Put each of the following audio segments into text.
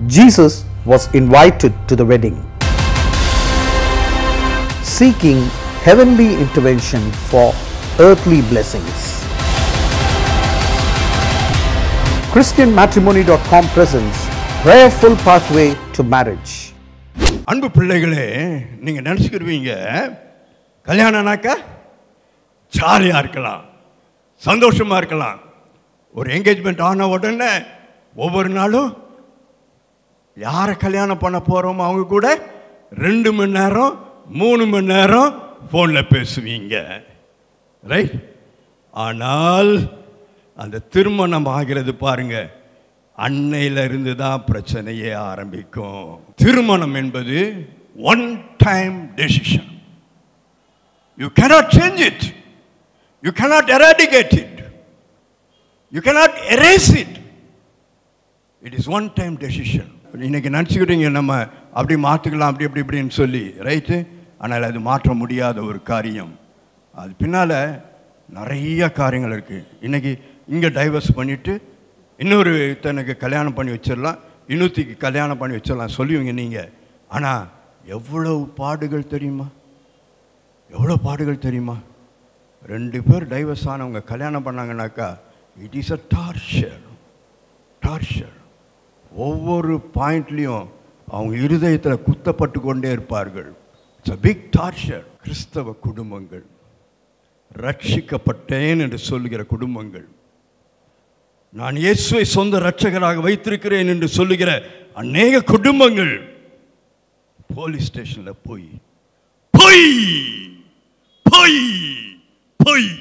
Jesus was invited to the wedding. Seeking heavenly intervention for earthly blessings. ChristianMatrimony.com presents Prayerful Pathway to Marriage. அன்பு பிள்ளைகளே நீங்கள் நினச்சிக்கிடுவீங்க கல்யாணம்னாக்கா ஜாலியாக இருக்கலாம் சந்தோஷமாக இருக்கலாம் ஒரு என்கேஜ்மெண்ட் ஆன உடனே ஒவ்வொரு நாளும் யாரை கல்யாணம் பண்ண போகிறோமோ அவங்க கூட ரெண்டு மணி நேரம் மூணு மணி நேரம் ஃபோனில் பேசுவீங்க ரைட் ஆனால் அந்த திருமணம் ஆகிறது பாருங்க அன்னையில இருந்து தான் பிரச்சனையே ஆரம்பிக்கும் திருமணம் என்பது one time decision you cannot change it you cannot eradicate it you cannot erase it it is one time decision இன்னைக்கு நினச்சிக்கிட்டீங்க நம்ம அப்படி மாற்றிக்கலாம் அப்படி இப்படி இப்படின்னு சொல்லி ரைட்டு ஆனால் அது மாற்ற முடியாத ஒரு காரியம் அது பின்னால் நிறைய காரியங்கள் இருக்குது இன்னைக்கு இங்கே டைவர்ஸ் பண்ணிவிட்டு இன்னொரு தனக்கு கல்யாணம் பண்ணி வச்சிடலாம் இன்னொருத்திக்கு கல்யாணம் பண்ணி வச்சிடலாம் சொல்லுவீங்க நீங்கள் ஆனால் எவ்வளவு பாடுகள் தெரியுமா எவ்வளோ பாடுகள் தெரியுமா ரெண்டு பேர் டைவர்ஸ் ஆனவங்க கல்யாணம் பண்ணாங்கனாக்கா it is a torture torture ஒவ்வொரு பாயிண்ட்லேயும் அவங்க இருதயத்தில் குத்தப்பட்டு கொண்டே இருப்பார்கள் இட்ஸ் அ பிக் டார்ச்சர் கிறிஸ்தவ குடும்பங்கள் ரட்சிக்கப்பட்டேன் என்று சொல்லுகிற குடும்பங்கள் நான் இயேசுவை சொந்த ரட்சகராக வைத்திருக்கிறேன் என்று சொல்லுகிற அநேக குடும்பங்கள் போலீஸ் ஸ்டேஷனில் போய் பொய் பொய் பொய்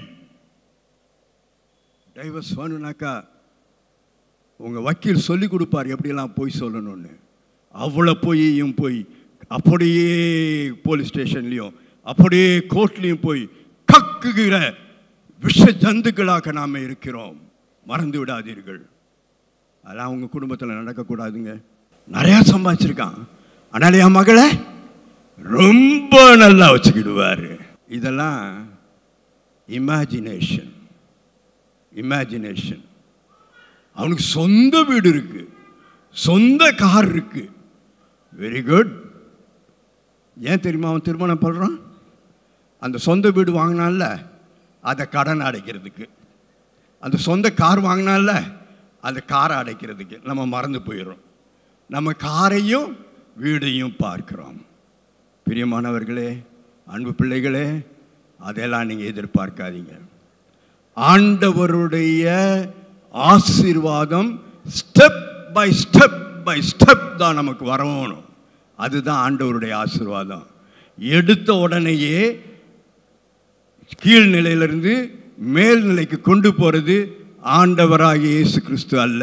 டைவர்ஸ் வேணும்னாக்கா உங்கள் வக்கீல் சொல்லி கொடுப்பார் எப்படியெல்லாம் போய் சொல்லணும்னு அவ்வளோ பொய்யும் போய் அப்படியே போலீஸ் ஸ்டேஷன்லேயும் அப்படியே கோர்ட்லேயும் போய் கக்குகிற விஷ ஜந்துக்களாக நாம் இருக்கிறோம் மறந்து விடாதீர்கள் அதெல்லாம் அவங்க குடும்பத்தில் நடக்கக்கூடாதுங்க நிறையா சம்பாதிச்சிருக்கான் ஆனால் என் மகளை ரொம்ப நல்லா வச்சுக்கிடுவார் இதெல்லாம் இமேஜினேஷன் இமேஜினேஷன் அவனுக்கு சொந்த வீடு இருக்கு சொந்த கார் இருக்கு வெரி குட் ஏன் தெரியுமா அவன் திருமணம் பண்ணுறான் அந்த சொந்த வீடு வாங்கினான்ல அதை கடன் அடைக்கிறதுக்கு அந்த சொந்த கார் வாங்கினான்ல அந்த காரை அடைக்கிறதுக்கு நம்ம மறந்து போயிடுறோம் நம்ம காரையும் வீடையும் பார்க்கிறோம் பிரியமானவர்களே அன்பு பிள்ளைகளே அதெல்லாம் நீங்கள் எதிர்பார்க்காதீங்க ஆண்டவருடைய ஆசீர்வாதம் step by step by step தான் நமக்கு வரணும் அதுதான் ஆண்டவருடைய ஆசீர்வாதம் எடுத்த உடனேயே கீழ்நிலையிலிருந்து மேல்நிலைக்கு கொண்டு போகிறது ஆண்டவராகிய இயேசு கிறிஸ்து அல்ல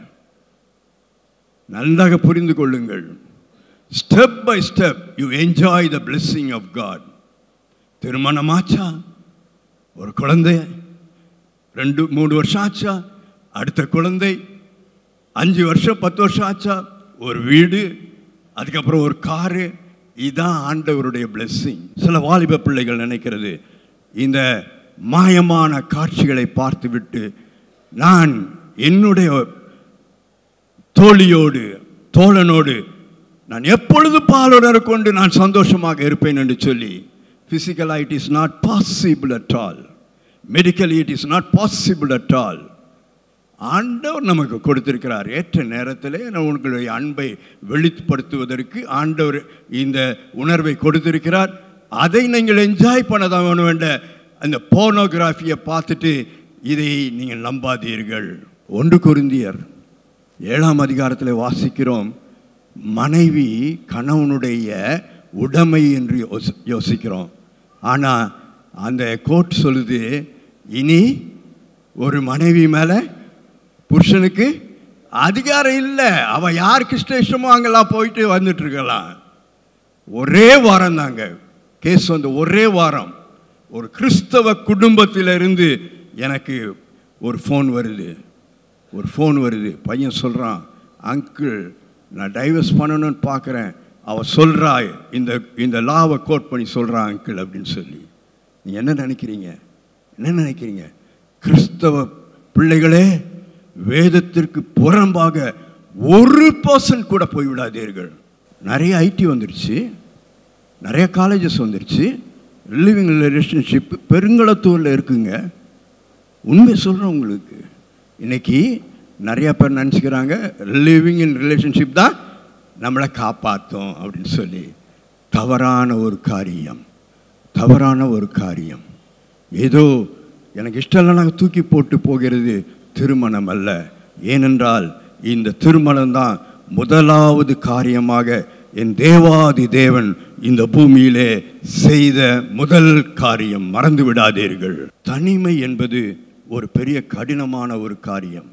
நன்றாக புரிந்து கொள்ளுங்கள் step by step you enjoy the blessing of God திருமணமாச்சா ஒரு குழந்தை ரெண்டு மூணு வருஷம் ஆச்சா அடுத்த குழந்தை அஞ்சு வருஷம் பத்து வருஷம் ஆச்சா ஒரு வீடு அதுக்கப்புறம் ஒரு காரு இதுதான் ஆண்டவருடைய பிளெஸ்ஸிங் சில வாலிப பிள்ளைகள் நினைக்கிறது இந்த மாயமான காட்சிகளை பார்த்துவிட்டு நான் என்னுடைய தோழியோடு தோழனோடு நான் எப்பொழுது பாலுடன் கொண்டு நான் சந்தோஷமாக இருப்பேன் என்று சொல்லி ஃபிசிக்கலாக it is not possible at all medically it is not possible at all ஆண்டவர் நமக்கு கொடுத்திருக்கிறார் ஏற்ற நேரத்திலே உங்களுடைய அன்பை வெளிப்படுத்துவதற்கு ஆண்டவர் இந்த உணர்வை கொடுத்திருக்கிறார் அதை நீங்கள் என்ஜாய் பண்ண தான் வேணும் வேண்ட அந்த போனோகிராஃபியை பார்த்துட்டு இதை நீங்கள் நம்பாதீர்கள் ஒன்று குருந்தியர் ஏழாம் அதிகாரத்தில் வாசிக்கிறோம் மனைவி கணவனுடைய உடைமை என்று யோசி யோசிக்கிறோம் ஆனால் அந்த கோட் சொல்லுது இனி ஒரு மனைவி மேலே புருஷனுக்கு அதிகாரம் இல்லை அவள் யாருக்கு இஷ்டமோ அங்கெல்லாம் போயிட்டு வந்துட்டு இருக்கலாம் ஒரே வாரம் தாங்க கேஸ் வந்து ஒரே வாரம் ஒரு கிறிஸ்தவ குடும்பத்திலிருந்து எனக்கு ஒரு ஃபோன் வருது ஒரு ஃபோன் வருது பையன் சொல்கிறான் அங்கிள் நான் டைவர்ஸ் பண்ணணும்னு பார்க்குறேன் அவள் சொல்கிறா இந்த இந்த லாவை கோட் பண்ணி சொல்கிறா அங்கிள் அப்படின்னு சொல்லி நீங்கள் என்ன நினைக்கிறீங்க என்ன நினைக்கிறீங்க கிறிஸ்தவ பிள்ளைகளே வேதத்திற்கு புறம்பாக ஒரு பர்சன்ட் கூட போய்விடாதீர்கள் நிறைய ஐடி வந்துருச்சு நிறைய காலேஜஸ் வந்துருச்சு லிவிங் ரிலேஷன்ஷிப் பெருங்களத்தூரில் இருக்குங்க உண்மை சொல்கிறேன் உங்களுக்கு இன்னைக்கு நிறைய பேர் நினச்சிக்கிறாங்க லிவிங் இன் ரிலேஷன்ஷிப் தான் நம்மளை காப்பாற்றும் அப்படின்னு சொல்லி தவறான ஒரு காரியம் தவறான ஒரு காரியம் ஏதோ எனக்கு இஷ்டம் இல்லை நாங்கள் தூக்கி போட்டு போகிறது திருமணம் அல்ல ஏனென்றால் இந்த திருமணம் தான் முதலாவது காரியமாக என் தேவாதி தேவன் இந்த பூமியிலே செய்த முதல் காரியம் மறந்து விடாதீர்கள் தனிமை என்பது ஒரு பெரிய கடினமான ஒரு காரியம்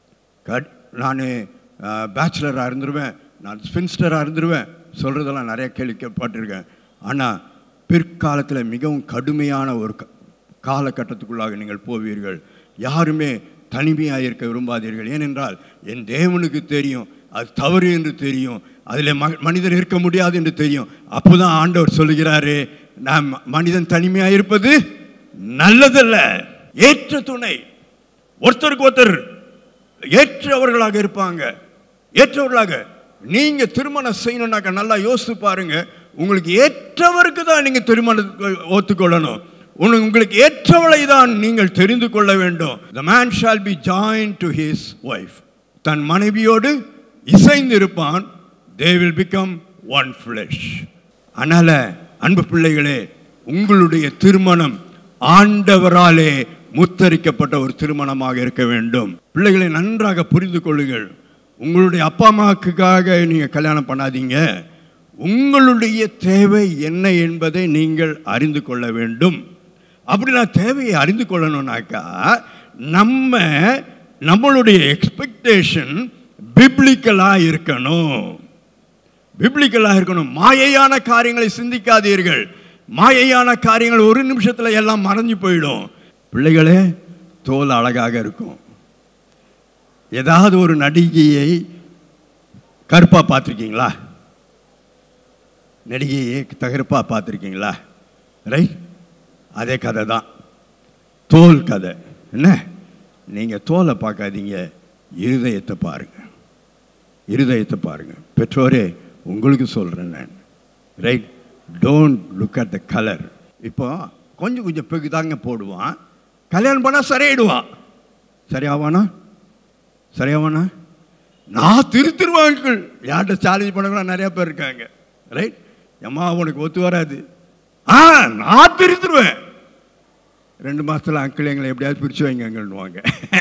கட் நான் பேச்சுலராக இருந்துருவேன் நான் ஸ்பின்ஸ்டராக இருந்துருவேன் சொல்கிறதெல்லாம் நிறைய கேள்விக்கப்பட்டிருக்கேன் ஆனால் பிற்காலத்தில் மிகவும் கடுமையான ஒரு க- காலகட்டத்துக்குள்ளாக நீங்கள் போவீர்கள் யாருமே தனிமையாக இருக்க விரும்பாதீர்கள் ஏனென்றால் என் தேவனுக்கு தெரியும் அது தவறு என்று தெரியும் அதில் ம மனிதன் இருக்க முடியாது என்று தெரியும் அப்போதான் ஆண்டவர் சொல்லுகிறாரு நான் ம- மனிதன் தனிமையாக இருப்பது நல்லதல்ல ஏற்ற துணை ஒருத்தருக்கு ஒருத்தர் ஏற்றவர்களாக இருப்பாங்க ஏற்றவர்களாக நீங்க திருமணம் செய்யணும்னாக்க நல்லா யோசித்து பாருங்க உங்களுக்கு ஏற்றவருக்கு தான் நீங்க திருமணத்தை ஒத்துக்கொள்ளணும் உனக்கு- உங்களுக்கு ஏற்றவளை தான் நீங்கள் தெரிந்து கொள்ள வேண்டும் the man shall be joined to his wife தன் மனைவியோடு இசைந்து இருப்பான் they will become one flesh அதனால அன்பு பிள்ளைகளே உங்களுடைய திருமணம் ஆண்டவராலே முத்தரிக்கப்பட்ட ஒரு திருமணமாக இருக்க வேண்டும் பிள்ளைகளை நன்றாக புரிந்து கொள்ளுங்கள் உங்களுடைய அப்பா அம்மாவுக்காக நீங்க கல்யாணம் பண்ணாதீங்க உங்களுடைய தேவை என்ன என்பதை நீங்கள் அறிந்து கொள்ள வேண்டும் அப்படி நான் தேவையை அறிந்து கொள்ளணும்னாக்கா நம்ம நம்மளுடைய எக்ஸ்பெக்டேஷன் பிப்ளிக்கலாக இருக்கணும் பிப்ளிக்கலாக இருக்கணும் மாயையான காரியங்களை சிந்திக்காதீர்கள் மாயையான காரியங்கள் ஒரு நிமிஷத்தில் எல்லாம் மறைஞ்சு போயிடும் பிள்ளைகளே தோல் அழகாக இருக்கும் ஏதாவது ஒரு நடிகையை கருப்பாக பார்த்துருக்கீங்களா நடிகையை தகர்ப்பாக பார்த்துருக்கீங்களா ரைட் அதே கதை தான் தோல் கதை என்ன நீங்கள் தோலை பார்க்காதீங்க இருதயத்தை பாருங்க இருதயத்தை பாருங்க பெற்றோரே உங்களுக்கு சொல்கிறேன் நான் right don't look at the colour இப்போ கொஞ்சம் கொஞ்சம் பெகு தாங்க போடுவான் கல்யாணம் பண்ணால் சரியாயிடுவான் சரியாவானா சரியாவானா நான் திருத்திருவாங்க யார்கிட்ட சேலஞ்ச் பண்ணவங்களாம் நிறைய பேர் இருக்காங்க ரைட் அம்மா உனக்கு ஒத்து வராது ஆ நான் திருத்திருவேன் ரெண்டு மாசத்துல அங்கிள் எங்களை எப்படியாவது பிரிச்சு வைங்கன்னுவாங்க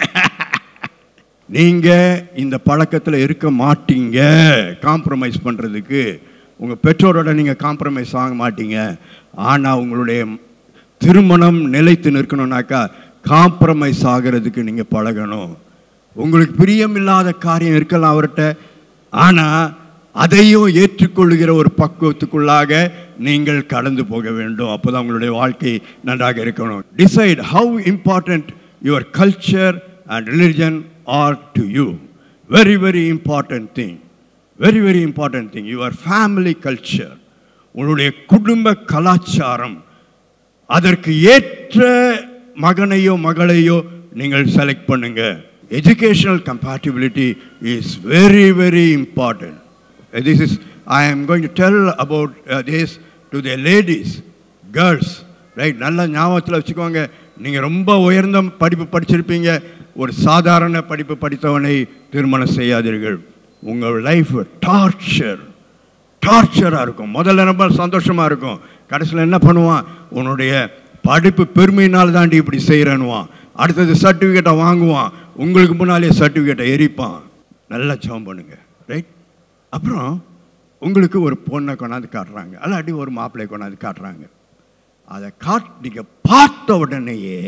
நீங்க இந்த பழக்கத்தில் இருக்க மாட்டீங்க காம்ப்ரமைஸ் பண்றதுக்கு உங்க பெற்றோரோட நீங்க காம்ப்ரமைஸ் ஆக மாட்டீங்க ஆனா உங்களுடைய திருமணம் நிலைத்து நிற்கணும்னாக்கா காம்ப்ரமைஸ் ஆகிறதுக்கு நீங்க பழகணும் உங்களுக்கு பிரியமில்லாத காரியம் இருக்கலாம் அவர்கிட்ட ஆனா அதையும் ஏற்றுக்கொள்ளுகிற ஒரு பக்குவத்துக்குள்ளாக நீங்கள் கடந்து போக வேண்டும் அப்போதான் உங்களுடைய வாழ்க்கை நன்றாக இருக்கணும் decide how important your culture and religion are to you very very important thing very very important thing your family culture உங்களுடைய குடும்ப கலாச்சாரம் அதற்கு ஏற்ற மகனையோ மகளையோ நீங்கள் செலக்ட் பண்ணுங்க educational compatibility is very very important this is I am going to tell about this to the ladies girls right நல்ல ஞாபகத்தில் வச்சுக்கோங்க நீங்கள் ரொம்ப உயர்ந்த படிப்பு படிச்சிருப்பீங்க ஒரு சாதாரண படிப்பு படித்தவனை திருமணம் செய்யாதீர்கள் உங்கள் லைஃப் டார்ச்சர் டார்ச்சராக இருக்கும் முதல்ல ரொம்ப சந்தோஷமாக இருக்கும் கடைசியில் என்ன பண்ணுவான் உன்னுடைய படிப்பு பெருமையினால் தாண்டி இப்படி செய்கிறேன்னுவான் அடுத்தது சர்டிஃபிகேட்டை வாங்குவான் உங்களுக்கு முன்னாலே சர்டிஃபிகேட்டை எரிப்பான் நல்லா ஜெபம் பண்ணுங்க ரைட் அப்புறம் உங்களுக்கு ஒரு பொண்ணை கொண்டாந்து காட்டுறாங்க அல்லாட்டி ஒரு மாப்பிள்ளை கொண்டாந்து காட்டுறாங்க அதை காட் நீங்கள் பார்த்த உடனேயே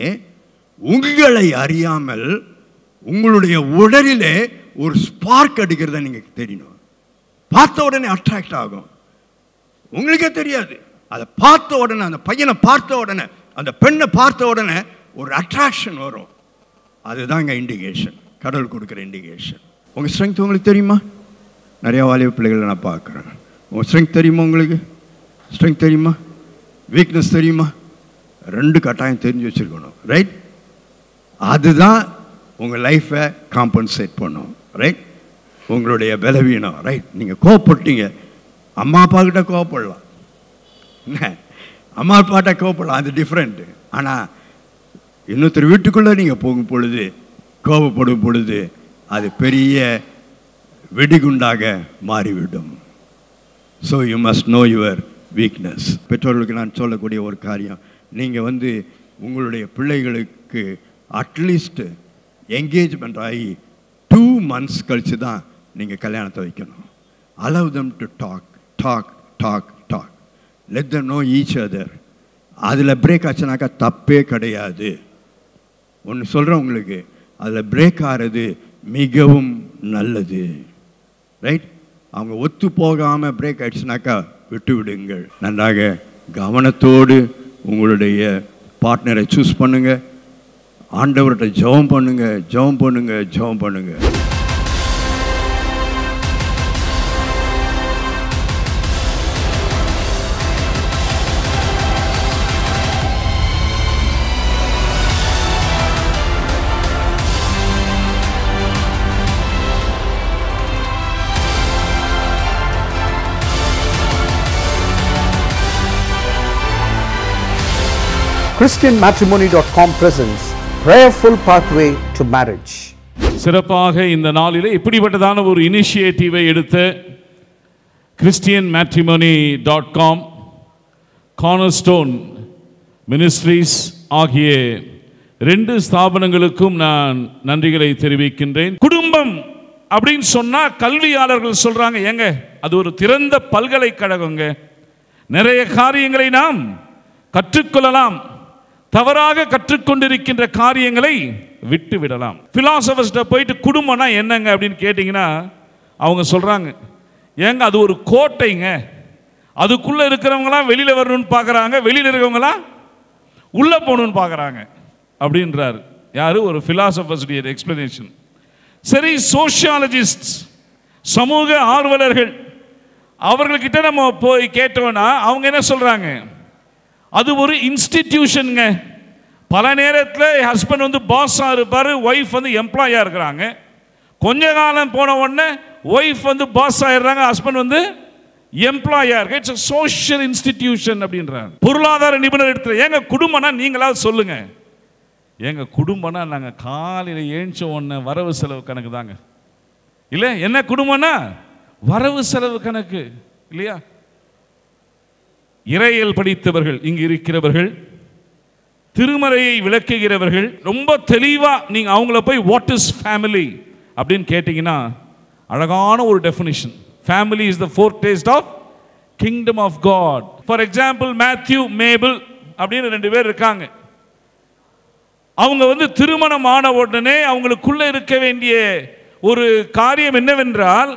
உங்களை அறியாமல் உங்களுடைய உடலிலே ஒரு ஸ்பார்க் அடிக்கிறத நீங்கள் தெரியணும் பார்த்த உடனே அட்ராக்ட் ஆகும் உங்களுக்கே தெரியாது அதை பார்த்த உடனே அந்த பையனை பார்த்த உடனே அந்த பெண்ணை பார்த்த உடனே ஒரு அட்ராக்ஷன் வரும் அதுதாங்க இண்டிகேஷன் கடவுள் கொடுக்குற இண்டிகேஷன் உங்கள் ஸ்ட்ரென்த் உங்களுக்கு தெரியுமா நிறையா வாலிப பிள்ளைகளை நான் பார்க்குறேன் உங்கள் ஸ்ட்ரென்த் தெரியுமா உங்களுக்கு ஸ்ட்ரென்த் தெரியுமா வீக்னஸ் தெரியுமா ரெண்டு கட்டாயம் தெரிஞ்சு வச்சுருக்கணும் ரைட் அதுதான் உங்கள் லைஃப்பை காம்பன்சேட் பண்ணும் ரைட் உங்களுடைய பலவீனம் ரைட் நீங்கள் கோவப்பட்டீங்க அம்மா அப்பா கிட்ட கோவப்படலாம் என்ன அம்மா அப்பாட்ட கோவப்படலாம் அது டிஃப்ரெண்ட்டு ஆனால் இன்னொருத்தர் வீட்டுக்குள்ளே நீங்கள் போகும் பொழுது கோபப்படும் பொழுது அது பெரிய வெடிகுண்டாக மாறிவிடும் so you must know your weakness பெற்றோர்களுக்கு நான் சொல்லக்கூடிய ஒரு காரியம் நீங்கள் வந்து உங்களுடைய பிள்ளைகளுக்கு அட்லீஸ்ட் என்கேஜ்மெண்ட் ஆகி டூ மந்த்ஸ் கழித்து தான் நீங்கள் கல்யாணத்தை வைக்கணும் allow them to talk talk talk talk let them know each other அதில் பிரேக் ஆச்சுனாக்கா தப்பே கிடையாது ஒன்று சொல்கிறேன் உங்களுக்கு அதில் பிரேக் ஆகிறது மிகவும் நல்லது ரைட் அவங்க ஒத்து போகாமல் பிரேக் ஆயிடுச்சுனாக்கா விட்டு விடுங்கள் நன்றாக கவனத்தோடு உங்களுடைய பார்ட்னரை சூஸ் பண்ணுங்க ஆண்டவர்கிட்ட ஜெபம் பண்ணுங்க ஜெபம் பண்ணுங்க ஜெபம் பண்ணுங்க ChristianMatrimony.com presents Prayerful Pathway to Marriage. சிறப்பாக இந்த நாளிலே இப்படிப்பட்டதான ஒரு இனிஷியேட்டிவை எடுத்த Christian Matrimony dot com Cornerstone Ministries ஆகிய ரெண்டு ஸ்தாபனங்களுக்கும் நான் நன்றிகளை தெரிவிக்கின்றேன் குடும்பம் அப்படின்னு சொன்னா கல்வியாளர்கள் சொல்றாங்க ஏங்க அது ஒரு திறந்த பல்கலைக்கழகங்க நிறைய காரியங்களை நாம் கற்றுக்கொள்ளலாம் தவறாக கற்றுக்கொண்டிருக்கின்ற காரியங்களை விட்டு விடலாம் பிலாசபர்ஸ்ட போயிட்டு குடும்பம்னா என்னங்க அப்படின்னு கேட்டிங்கன்னா அவங்க சொல்றாங்க ஏங்க அது ஒரு கோட்டைங்க அதுக்குள்ள இருக்கிறவங்களாம் வெளியில வரணும்னு பார்க்கறாங்க வெளியில இருக்கிறவங்களாம் உள்ள போகணும்னு பார்க்கறாங்க அப்படின்றாரு யாரு ஒரு பிலாசபர்ஸுடைய எக்ஸ்பிளனேஷன் சரி சோஷியாலஜிஸ்ட் சமூக ஆர்வலர்கள் அவர்கள்கிட்ட நம்ம போய் கேட்டோம்னா அவங்க என்ன சொல்றாங்க அது ஒரு இன்ஸ்டிடியூஷனுங்க பல நேரத்தில் ஹஸ்பண்ட் வந்து பாஸாக இருப்பார் ஒய்ஃப் வந்து எம்ப்ளாயாக இருக்கிறாங்க கொஞ்ச காலம் போன உடனே ஒய்ஃப் வந்து பாஸ் ஆயிடுறாங்க ஹஸ்பண்ட் வந்து எம்ப்ளாயா இருக்கு இட்ஸ் சோஷியல் இன்ஸ்டிடியூஷன் அப்படின்றாங்க பொருளாதார நிபுணர் இடத்துல ஏங்க குடும்பம்னா நீங்களாவது சொல்லுங்க ஏங்க குடும்பம்னா நாங்கள் காலையில் ஏஞ்ச உடனே வரவு செலவு கணக்கு தாங்க இல்லை என்ன குடும்பம்னா வரவு செலவு கணக்கு இல்லையா இறையல் படித்தவர்கள் இங்கு இருக்கிறவர்கள் திருமறையை விளக்குகிறவர்கள் ரொம்ப தெளிவா நீங்க அவங்கள போய் வாட் இஸ் ஃபேமிலி அப்படின்னு கேட்டீங்கன்னா அழகான ஒரு definition family is the foretaste of kingdom of God for example Matthew Mabel அப்படின்னு ரெண்டு பேர் இருக்காங்க அவங்க வந்து திருமணம் ஆன உடனே அவங்களுக்குள்ள இருக்க வேண்டிய ஒரு காரியம் என்னவென்றால்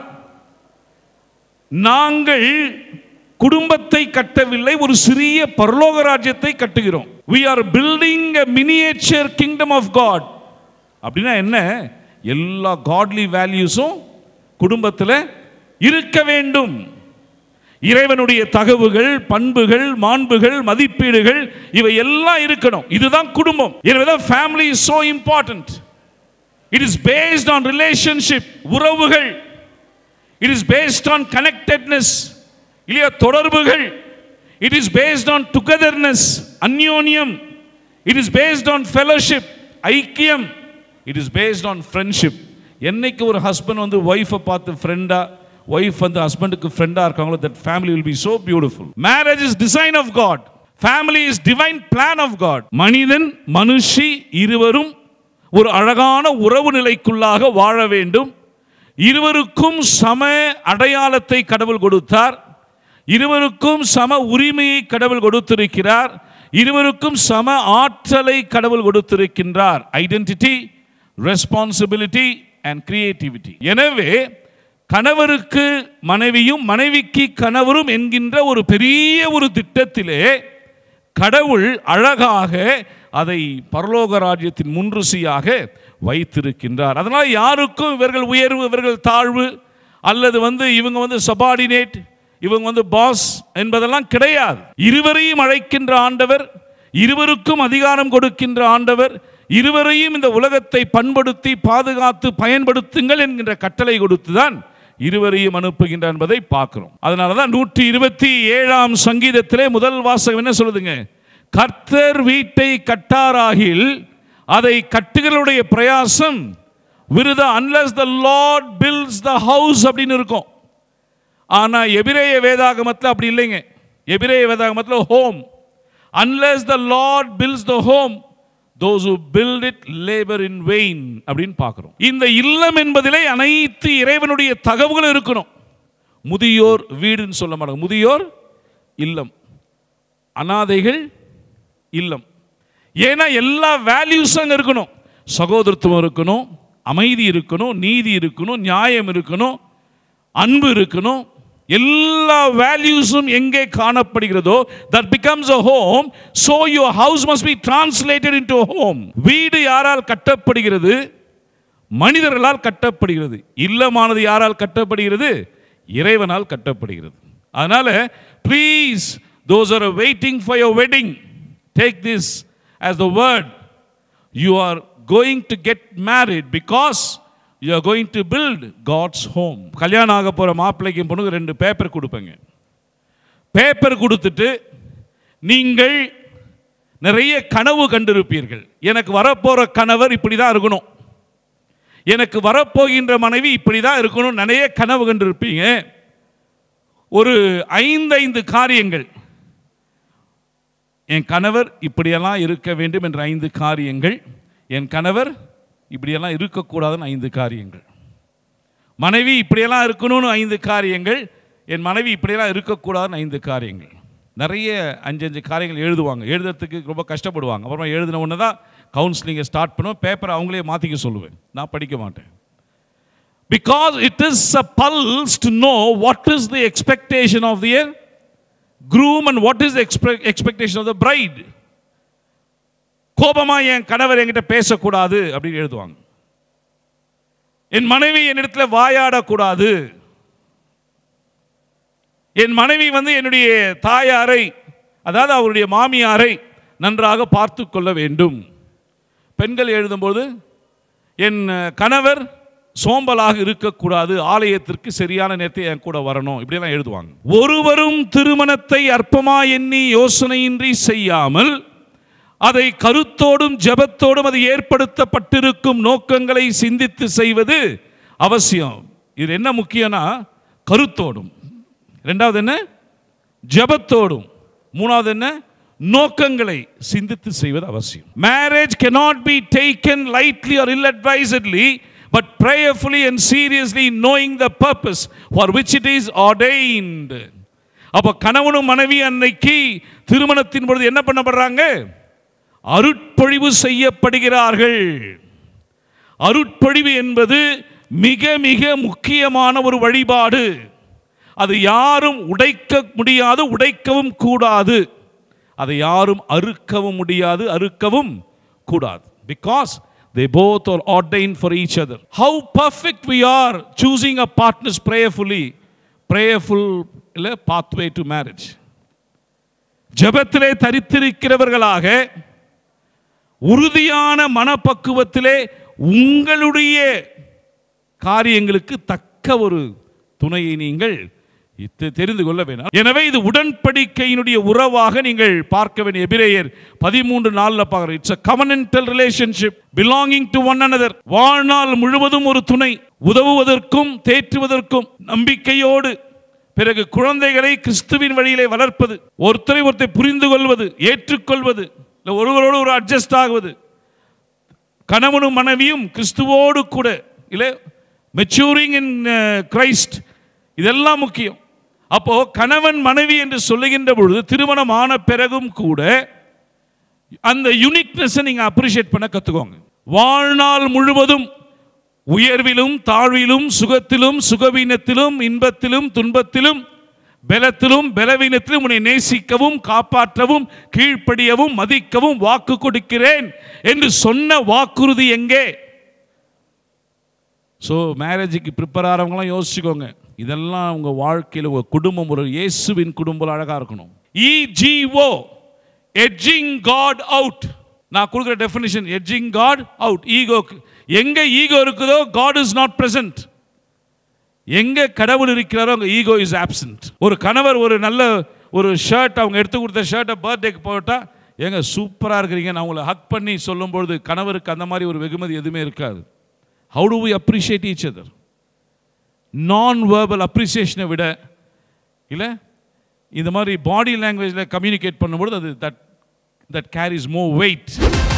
நாங்கள் குடும்பத்தை கட்டவில்லை ஒரு சிறிய பரலோக ராஜ்யத்தை கட்டுகிறோம் we are building a miniature kingdom of god அப்படின்னா என்ன எல்லா காட்லி வேல்யூஸும் குடும்பத்தில் இருக்க வேண்டும் இறைவனுடைய தகவுகள் பண்புகள் மாண்புகள் மதிப்பீடுகள் இவை எல்லாம் இருக்கணும் இதுதான் குடும்பம் எனவேதான் family is so important it is based on relationship உறவுகள் it is based on connectedness இல்லையா தொடர்புகள் it is based on togetherness அந்யோன்யம் it is based on fellowship ஐக்கியம் it is based on friendship என்னைக்கு ஒரு ஹஸ்பண்ட் வந்து ஒய்ஃபை பார்த்து ஃப்ரெண்டா ஒய்ஃப் வந்து ஹஸ்பண்டுக்கு ஃப்ரெண்டா இருக்காங்களோ that family will be so beautiful marriage is design of God family is divine plan of God மனிதன் மனுஷி இருவரும் ஒரு அழகான உறவு நிலைக்குள்ளாக வாழ வேண்டும் இருவருக்கும் சம அடையாளத்தை கடவுள் கொடுத்தார் இருவருக்கும் சம உரிமையை கடவுள் கொடுத்திருக்கிறார் இருவருக்கும் சம ஆற்றலை கடவுள் கொடுத்திருக்கின்றார் ஐடென்டிட்டி ரெஸ்பான்சிபிலிட்டி அண்ட் கிரியேட்டிவிட்டி எனவே கணவருக்கு மனைவியும் மனைவிக்கு கணவரும் என்கின்ற ஒரு பெரிய ஒரு திட்டத்திலே கடவுள் அழகாக அதை பரலோக ராஜ்யத்தின் முன்ருசியாக வைத்திருக்கின்றார் அதனால் யாருக்கும் இவர்கள் உயர்வு இவர்கள் தாழ்வு அல்லது வந்து இவங்க வந்து சபார்டினேட் இவங்க வந்து பாஸ் என்பதெல்லாம் கிடையாது இருவரையும் அழைக்கின்ற ஆண்டவர் இருவருக்கும் அதிகாரம் கொடுக்கின்ற ஆண்டவர் இருவரையும் இந்த உலகத்தை பண்படுத்தி பாதுகாத்து பயன்படுத்துங்கள் என்கின்ற கட்டளை கொடுத்துதான் இருவரையும் அனுப்புகின்றார் என்பதை பார்க்கிறோம் அதனால தான் நூற்றி இருபத்தி ஏழாம் சங்கீதத்திலே முதல் வாசகம் என்ன சொல்லுதுங்க கர்த்தர் வீட்டை கட்டாராகில் அதை கட்டுகளுடைய பிரயாசம் விருதா unless the Lord builds the house அப்படின்னு இருக்கும் ஆனா எபிரேய வேதாகமத்தில் அப்படி இல்லைங்க எபிரேய வேதாகமத்தில் home unless the Lord builds the home those who build it labor in vain அப்படின்னு பார்க்கிறோம் இந்த இல்லம் என்பதிலே அனைத்து இறைவனுடைய தகவுகளும் இருக்கணும் முதியோர் வீடுன்னு சொல்ல மாட்டாங்க முதியோர் இல்லம் அனாதைகள் இல்லம் ஏன்னா எல்லா வேல்யூஸும் அங்கே இருக்கணும் சகோதரத்துவம் இருக்கணும் அமைதி இருக்கணும் நீதி இருக்கணும் நியாயம் இருக்கணும் அன்பு இருக்கணும் எல்லா வேல்யூஸும் எங்கே காணப்படுகிறதோ that becomes a home so your house must be translated into home வீடு யாரால் கட்டப்படுகிறது மனிதர்களால் கட்டப்படுகிறது இல்லமானது யாரால் கட்டப்படுகிறது இறைவனால் கட்டப்படுகிறது அதனால please those are waiting for your wedding take this as the word you are going to get married because you are going to build God's home கல்யாணம் ஆக போகிற மாப்பிள்ளைக்கும் பொண்ணுக்கு ரெண்டு பேப்பர் கொடுப்பேங்க பேப்பர் கொடுத்துட்டு நீங்கள் நிறைய கனவு கண்டிருப்பீர்கள் எனக்கு வரப்போகிற கணவர் இப்படி தான் இருக்கணும் எனக்கு வரப்போகின்ற மனைவி இப்படி தான் இருக்கணும் நிறைய கனவு கண்டிருப்பீங்க ஒரு ஐந்து ஐந்து காரியங்கள் என் கணவர் இப்படியெல்லாம் இருக்க வேண்டும் என்ற ஐந்து காரியங்கள் என் கணவர் இப்படியெல்லாம் இருக்கக்கூடாதுன்னு ஐந்து காரியங்கள் மனைவி இப்படியெல்லாம் இருக்கணும்னு ஐந்து காரியங்கள் என் மனைவி இப்படியெல்லாம் இருக்கக்கூடாதுன்னு ஐந்து காரியங்கள் நிறைய அஞ்சு அஞ்சு காரியங்கள் எழுதுவாங்க எழுதுறதுக்கு ரொம்ப கஷ்டப்படுவாங்க அப்புறமா எழுதின ஒன்று தான் கவுன்சிலிங்கை ஸ்டார்ட் பண்ணுவோம் பேப்பரை அவங்களே மாற்றிக்க சொல்லுவேன் நான் படிக்க மாட்டேன் because it is a pulse to know what is the expectation of the year groom and what is the expe- expectation of the bride கோபமா என் கணவர் என்கிட்ட பேசக்கூடாது அப்படின்னு எழுதுவாங்க என் மனைவி என்னிடத்துல வாயாடக்கூடாது என் மனைவி வந்து என்னுடைய தாயாரை அதாவது அவருடைய மாமியாரை நன்றாக பார்த்து கொள்ள வேண்டும் பெண்கள் எழுதும்போது என் கணவர் சோம்பலாக இருக்கக்கூடாது ஆலயத்திற்கு சரியான நேரத்தை என் கூட வரணும் இப்படியெல்லாம் எழுதுவாங்க ஒருவரும் திருமணத்தை அற்பமா எண்ணி யோசனையின்றி செய்யாமல் அதை கருத்தோடும் ஜெபத்தோடும் அது ஏற்படுத்தப்பட்டிருக்கும் நோக்கங்களை சிந்தித்து செய்வது அவசியம் இது என்ன முக்கியம்னா கருத்தோடும் ரெண்டாவது என்ன ஜெபத்தோடும் மூணாவது என்ன நோக்கங்களை சிந்தித்து செய்வது அவசியம் marriage cannot be taken lightly or ill advisedly but prayerfully and seriously knowing the purpose for which it is ordained அப்போ கணவனும் மனைவி அன்னைக்கு திருமணத்தின் பொழுது என்ன பண்ணப்படுறாங்க அருட்பொழிவு செய்யப்படுகிறார்கள் அருட்பொழிவு என்பது மிக மிக முக்கியமான ஒரு வழிபாடு அது யாரும் உடைக்க முடியாது உடைக்கவும் கூடாது அதை யாரும் அறுக்கவும் முடியாது அறுக்கவும் கூடாது because they both are ordained for each other how perfect we are choosing a partners prayerfully prayerful இல்ல pathway to marriage ஜெபத்திலே தரித்திருக்கிறவர்களாக உறுதியான மனப்பக்குவத்திலே உங்களுடைய காரியங்களுக்கு தக்க ஒரு துணையை நீங்கள் இத்து- தெரிந்து கொள்ள வேண்டாம் எனவே இது உடன்படிக்கையினுடைய உறவாக நீங்கள் பார்க்க வேண்டிய எபிரேயர் பதிமூன்று நாள்ல பார்க்கிறோம் it's a covenantal relationship belonging to one another வாழ்நாள் முழுவதும் ஒரு துணை உதவுவதற்கும் தேற்றுவதற்கும் நம்பிக்கையோடு பிறகு குழந்தைகளை கிறிஸ்துவின் வழியிலே வளர்ப்பது ஒருத்தரை ஒருத்தரை புரிந்து கொள்வது ஏற்றுக்கொள்வது இல்லை ஒருவரோடு ஒரு அட்ஜஸ்ட் ஆகுவது கணவனும் மனைவியும் கிறிஸ்துவோடு கூட இல்லை மெச்சூரிங் இன் கிரைஸ்ட் இதெல்லாம் முக்கியம் அப்போ கணவன் மனைவி என்று சொல்லுகின்ற பொழுது திருமணம் ஆன பிறகும் கூட அந்த யூனிக்னஸை நீங்க அப்ரிஷியேட் பண்ண கத்துக்கோங்க வாழ்நாள் முழுவதும் உயர்விலும் தாழ்விலும் சுகத்திலும் சுகவீனத்திலும் இன்பத்திலும் துன்பத்திலும் பலத்திலும் பலவீனத்திலும் உன்னை நேசிக்கவும் காப்பாற்றவும் கீழ்ப்படியவும் மதிக்கவும் வாக்கு கொடுக்கிறேன் என்று சொன்ன வாக்குறுதி எங்கே ஸோ மேரேஜுக்கு ப்ரிப்பேர் ஆகிறவங்களாம் யோசிச்சுக்கோங்க இதெல்லாம் உங்கள் வாழ்க்கையில் உங்கள் குடும்பம் ஒரு இயேசுவின் குடும்பம் அழகாக இருக்கணும் இஜிஓ எட்ஜிங் காட் அவுட் நான் கொடுக்குற டெஃபினிஷன் எட்ஜிங் காட் அவுட் ஈகோக்கு எங்கே ஈகோ இருக்குதோ காட் இஸ் நாட் present எங்கே கடவுள் இருக்கிறாரோ அங்கே ஈகோ இஸ் ஆப்சன்ட் ஒரு கணவர் ஒரு நல்ல ஒரு ஷர்ட் அவங்க எடுத்து கொடுத்த ஷர்ட்டை பர்த்டேக்கு போட்டால் ஏங்க சூப்பராக இருக்கிறீங்க நான் உங்களை ஹக் பண்ணி சொல்லும்பொழுது கணவருக்கு அந்த மாதிரி ஒரு வெகுமதி எதுவுமே இருக்காது how do we appreciate each other non verbal அப்ரிசியேஷனை விட இல்லை இந்த மாதிரி பாடி லாங்குவேஜில் கம்யூனிகேட் பண்ணும்பொழுது அது that that carries more weight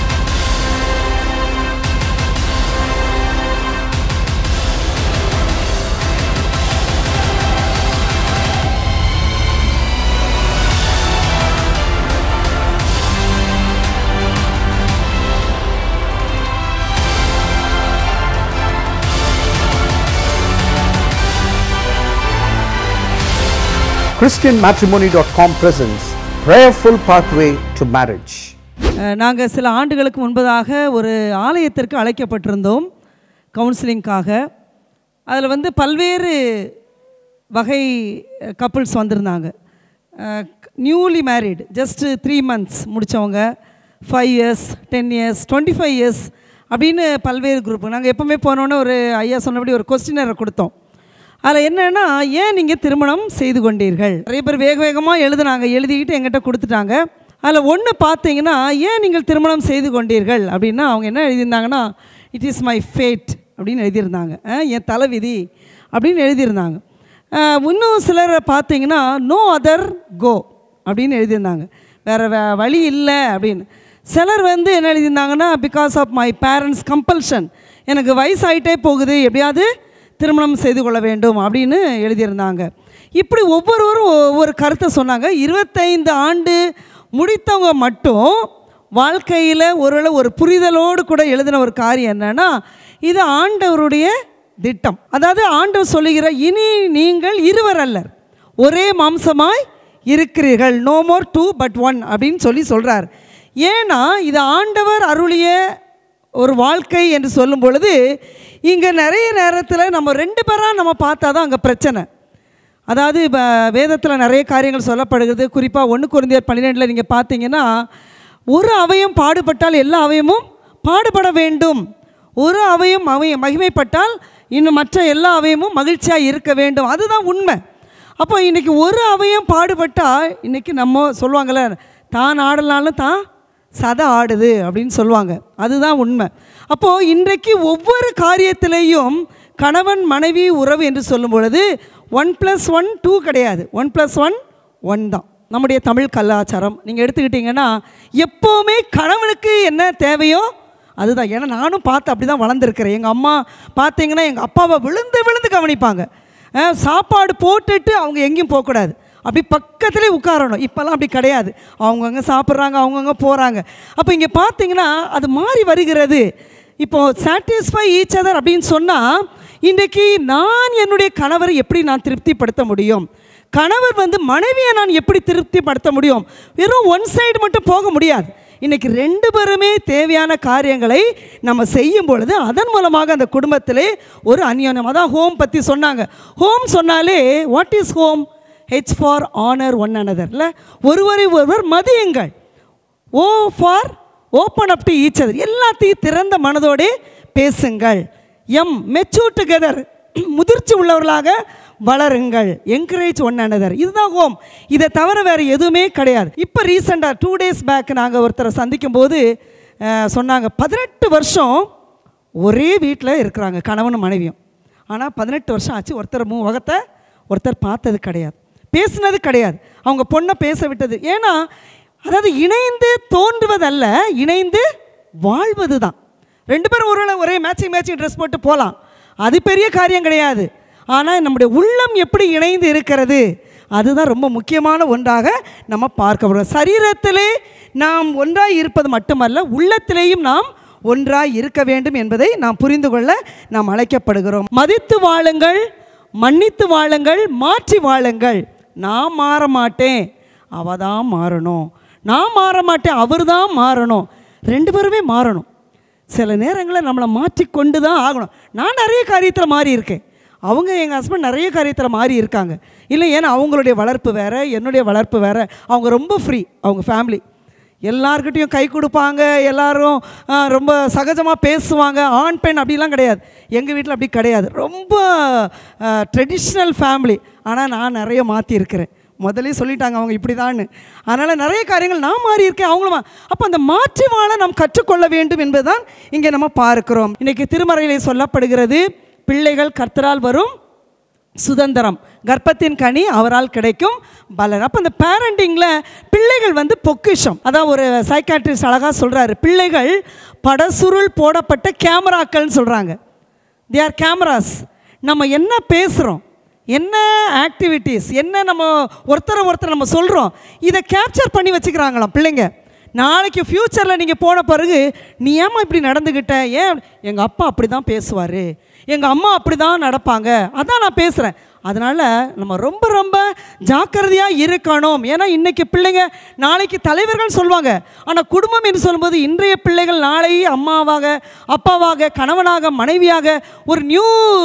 ChristianMatrimony.com presents Prayerful Pathway to Marriage. நாங்கள் சில ஆண்டுகளுக்கு முன்பதாக ஒரு ஆலயத்திற்கு அழைக்கப்பட்டிருந்தோம் கவுன்சிலிங்காக அதில் வந்து பல்வேறு வகை கப்புள்ஸ் வந்திருந்தாங்க newly married just three months முடித்தவங்க five years ten years twenty five years அப்படின்னு பல்வேறு குரூப் நாங்கள் எப்போவுமே போனோன்னே ஒரு ஐயா சொன்னபடி ஒரு கொஸ்டினரை கொடுத்தோம் அதில் என்னென்னா ஏன் நீங்கள் திருமணம் செய்து கொண்டீர்கள் நிறைய பேர் வேக வேகமாக எழுதுனாங்க எழுதிக்கிட்டு எங்கிட்ட கொடுத்துட்டாங்க அதில் ஒன்று பார்த்தீங்கன்னா ஏன் நீங்கள் திருமணம் செய்து கொண்டீர்கள் அப்படின்னா அவங்க என்ன எழுதியிருந்தாங்கன்னா இட் இஸ் மை ஃபேட் அப்படின்னு எழுதியிருந்தாங்க அஹ், என் தலைவிதி அப்படின்னு எழுதியிருந்தாங்க அஹ், இன்னும் சிலரை பார்த்தீங்கன்னா நோ அதர் கோ அப்படின்னு எழுதியிருந்தாங்க வேறு வே வழி இல்லை அப்படின்னு சிலர் வந்து என்ன எழுதியிருந்தாங்கன்னா because of my parents compulsion எனக்கு வயசாயிட்டே போகுது எப்படியாவது திருமணம் செய்து கொள்ள வேண்டும் அப்படின்னு எழுதியிருந்தாங்க இப்படி ஒவ்வொருவரும் ஒவ்வொரு கருத்தை சொன்னாங்க இருபத்தைந்து ஆண்டு முடித்தவங்க மட்டும் வாழ்க்கையில் ஒரு ஒரு புரிதலோடு கூட எழுதின ஒரு காரியம் என்னன்னா இது ஆண்டவருடைய திட்டம் அதாவது ஆண்டவர் சொல்லுகிற இனி நீங்கள் இருவர் அல்லர் ஒரே மாம்சமாய் இருக்கிறீர்கள் no more two but one அப்படின்னு சொல்லி சொல்கிறார் ஏன்னா இது ஆண்டவர் அருளிய ஒரு வாழ்க்கை என்று சொல்லும் பொழுது இங்கே நிறைய நேரத்தில் நம்ம ரெண்டு பேராக நம்ம பார்த்தா தான் அங்கே பிரச்சனை அதாவது இப்போ வேதத்தில் நிறைய காரியங்கள் சொல்லப்படுகிறது குறிப்பாக ஒன்று குருந்தியர் பன்னிரெண்டில் நீங்கள் பார்த்தீங்கன்னா ஒரு அவயம் பாடுபட்டால் எல்லா அவயமும் பாடுபட வேண்டும் ஒரு அவயம் அவயம் மகிமைப்பட்டால் இன்னும் மற்ற எல்லா அவயமும் மகிழ்ச்சியாக இருக்க வேண்டும் அதுதான் உண்மை அப்போ இன்றைக்கி ஒரு அவயம் பாடுபட்டால் இன்றைக்கி நம்ம சொல்லுவாங்கள்ல தான் ஆடலாலும் தான் சதை ஆடுது அப்படின்னு சொல்லுவாங்க அதுதான் உண்மை அப்போது இன்றைக்கு ஒவ்வொரு காரியத்திலையும் கணவன் மனைவி உறவு என்று சொல்லும் பொழுது ஒன் ப்ளஸ் ஒன் டூ கிடையாது ஒன் ப்ளஸ் ஒன் ஒன் தான் நம்முடைய தமிழ் கலாச்சாரம் நீங்கள் எடுத்துக்கிட்டிங்கன்னா எப்போவுமே கணவனுக்கு என்ன தேவையோ அதுதான் ஏன்னா நானும் பார்த்து அப்படி தான் வளர்ந்துருக்கிறேன் எங்கள் அம்மா பார்த்தீங்கன்னா எங்கள் அப்பாவை விழுந்து விழுந்து கவனிப்பாங்க அஹ் சாப்பாடு போட்டுட்டு அவங்க எங்கேயும் போகக்கூடாது அப்படி பக்கத்துலேயே உட்காரணும் இப்போல்லாம் அப்படி கிடையாது அவங்கவுங்க சாப்பிட்றாங்க அவங்கவுங்க போகிறாங்க அப்போ இங்கே பார்த்தீங்கன்னா அது மாறி வருகிறது இப்போது சாட்டிஸ்ஃபை ஈச் அதர் அப்படின்னு சொன்னால் இன்றைக்கு நான் என்னுடைய கணவரை எப்படி நான் திருப்திப்படுத்த முடியும் கணவர் வந்து மனைவியை நான் எப்படி திருப்திப்படுத்த முடியும் வெறும் ஒன் சைடு மட்டும் போக முடியாது இன்றைக்கி ரெண்டு பேருமே தேவையான காரியங்களை நம்ம செய்யும் பொழுது அதன் மூலமாக அந்த குடும்பத்திலே ஒரு அந்யோன்யம் அதான் ஹோம் பற்றி சொன்னாங்க ஹோம் சொன்னாலே what is home H for honour one அனதர்ல ஒருவரை ஒருவர் மதியுங்கள் O for open up to each other எல்லாத்தையும் திறந்த மனதோடே பேசுங்கள் எம் மெச்சூர் டுகெதர் முதிர்ச்சி உள்ளவர்களாக வளருங்கள் என்கரேஜ் ஒன் அனதர் இதுதான் ஹோம் இதை தவிர வேறு எதுவுமே கிடையாது இப்போ ரீசெண்டாக டூ டேஸ் பேக் நாங்கள் ஒருத்தரை சந்திக்கும் போது அஹ், சொன்னாங்க பதினெட்டு வருஷம் ஒரே வீட்டில் இருக்கிறாங்க கணவனும் மனைவியும் ஆனால் பதினெட்டு வருஷம் ஆச்சு ஒருத்தர் மூ முகத்தை ஒருத்தர் பார்த்தது கிடையாது பேசுனது கிடையாது அவங்க பொண்ணை பேச விட்டது ஏன்னா அதாவது இணைந்து தோன்றுவதல்ல இணைந்து வாழ்வது தான் ரெண்டு பேரும் ஒருவேளை ஒரே மேட்சிங் மேட்சிங் ட்ரெஸ் போட்டு போகலாம் அது பெரிய காரியம் கிடையாது ஆனால் நம்முடைய உள்ளம் எப்படி இணைந்து இருக்கிறது அதுதான் ரொம்ப முக்கியமான ஒன்றாக நம்ம பார்க்க முடியும் சரீரத்திலே நாம் ஒன்றாய் இருப்பது மட்டுமல்ல உள்ளத்திலேயும் நாம் ஒன்றாய் இருக்க வேண்டும் என்பதை நாம் புரிந்து கொள்ள நாம் அழைக்கப்படுகிறோம் மதித்து வாழுங்கள் மன்னித்து வாழுங்கள் மாற்றி வாழுங்கள் நான் மாற மாட்டேன் அவ தான் மாறணும் நான் மாற மாட்டேன் அவர் தான் மாறணும் ரெண்டு பேருமே மாறணும் சில நேரங்களில் நம்மளை மாற்றிக்கொண்டு தான் ஆகணும் நான் நிறைய காரியத்தில் மாறி இருக்கேன் அவங்க எங்கள் ஹஸ்பண்ட் நிறைய காரியத்தில் மாறி இருக்காங்க இல்லை ஏன்னா அவங்களுடைய வளர்ப்பு வேறு என்னுடைய வளர்ப்பு வேறு அவங்க ரொம்ப ஃப்ரீ அவங்க ஃபேமிலி எல்லார்கிட்டயும் கை கொடுப்பாங்க எல்லாரும் ஆ, ரொம்ப சகஜமாக பேசுவாங்க ஆண் பெண் அப்படிலாம் கிடையாது எங்கள் வீட்டில் அப்படி கிடையாது ரொம்ப ட்ரெடிஷ்னல் ஃபேமிலி ஆனால் நான் நிறைய மாற்றிருக்கிறேன் முதலே சொல்லிட்டாங்க அவங்க இப்படிதான்னு அதனால் நிறைய காரியங்கள் நான் மாறி இருக்கேன் அவங்களும் அப்போ அந்த மாற்றி வாழ நாம் கற்றுக்கொள்ள வேண்டும் என்பதுதான் இங்கே நம்ம பார்க்கிறோம் இன்னைக்கு திருமறையிலே சொல்லப்படுகிறது பிள்ளைகள் கர்த்தரால் வரும் சுதந்திரம் கர்ப்பத்தின் கனி அவரால் கிடைக்கும் பலன் அப்போ இந்த பேரண்டிங்கில் பிள்ளைகள் வந்து பொக்கிஷம் அதான் ஒரு சைக்காட்ரிஸ்ட் அழகாக சொல்கிறாரு பிள்ளைகள் படசுருள் போடப்பட்ட கேமராக்கள்னு சொல்கிறாங்க தே ஆர் கேமராஸ் நம்ம என்ன பேசுகிறோம் என்ன ஆக்டிவிட்டீஸ் என்ன நம்ம ஒருத்தரை ஒருத்தர் நம்ம சொல்கிறோம் இதை கேப்சர் பண்ணி வச்சுக்கிறாங்களாம் பிள்ளைங்க நாளைக்கு ஃப்யூச்சரில் நீங்கள் போன பிறகு நீ ஏம்மா இப்படி நடந்துக்கிட்ட ஏன் எங்கள் அப்பா அப்படி தான் பேசுவார் எங்கள் அம்மா அப்படி தான் நடப்பாங்க அதான் நான் பேசுகிறேன் அதனால் நம்ம ரொம்ப ரொம்ப ஜாக்கிரதையாக இருக்கணும் ஏன்னா இன்றைக்கி பிள்ளைங்க நாளைக்கு தலைவர்கள் சொல்லுவாங்க ஆனால் குடும்பம் என்று சொல்லும்போது இன்றைய பிள்ளைகள் நாளை அம்மாவாக அப்பாவாக கணவனாக மனைவியாக ஒரு நியூ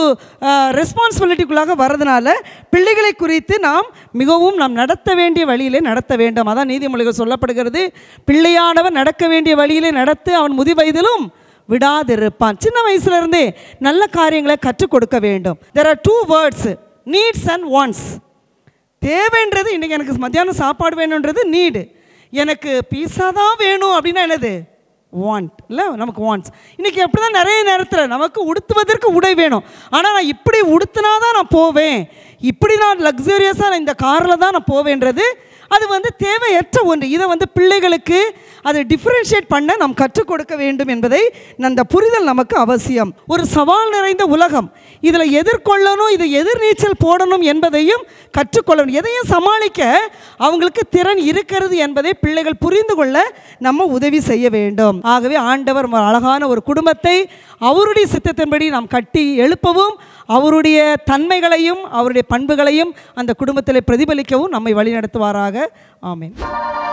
ரெஸ்பான்சிபிலிட்டிக்குள்ளாக வர்றதுனால பிள்ளைகளை குறித்து நாம் மிகவும் நாம் நடத்த வேண்டிய வழியிலே நடத்த வேண்டும் அதான் நீதிமொழிகள் சொல்லப்படுகிறது பிள்ளையானவன் நடக்க வேண்டிய வழியிலே நடத்து அவன் முதி வயதிலும் விடாதிருப்பான் சின்ன வயசுல இருந்தே நல்ல காரியங்களை கற்றுக் கொடுக்க வேண்டும் there are two words needs and wants தேவைன்றது இன்றைக்கி எனக்கு மத்தியானம் சாப்பாடு வேணுன்றது நீடு எனக்கு பீஸா தான் வேணும் அப்படின்னா என்னது வாண்ட் இல்லை நமக்கு வாண்ட்ஸ் இன்றைக்கி எப்படி தான் நிறைய நேரத்தில் நமக்கு உடுத்துவதற்கு உடை வேணும் ஆனால் நான் இப்படி உடுத்தினா தான் நான் போவேன் இப்படி நான் லக்ஸூரியஸாக நான் இந்த காரில் தான் நான் போவேன்றது அது வந்து தேவையற்ற ஒன்று இதை வந்து பிள்ளைகளுக்கு அதை டிஃப்ரென்ஷியேட் பண்ண நாம் கற்றுக் கொடுக்க வேண்டும் என்பதை அந்த புரிதல் நமக்கு அவசியம் ஒரு சவால் நிறைந்த உலகம் இதில் எதிர்கொள்ளணும் இதை எதிர்நீச்சல் போடணும் என்பதையும் கற்றுக்கொள்ளணும் எதையும் சமாளிக்க அவங்களுக்கு திறன் இருக்கிறது என்பதை பிள்ளைகள் புரிந்து கொள்ள நம்ம உதவி செய்ய வேண்டும் ஆகவே ஆண்டவர் ஒரு அழகான ஒரு குடும்பத்தை அவருடைய சித்தத்தின்படி நாம் கட்டி எழுப்பவும் அவருடைய தன்மைகளையும் அவருடைய பண்புகளையும் அந்த குடும்பத்தில் பிரதிபலிக்கவும் நம்மை வழிநடத்துவாராக ஆமென்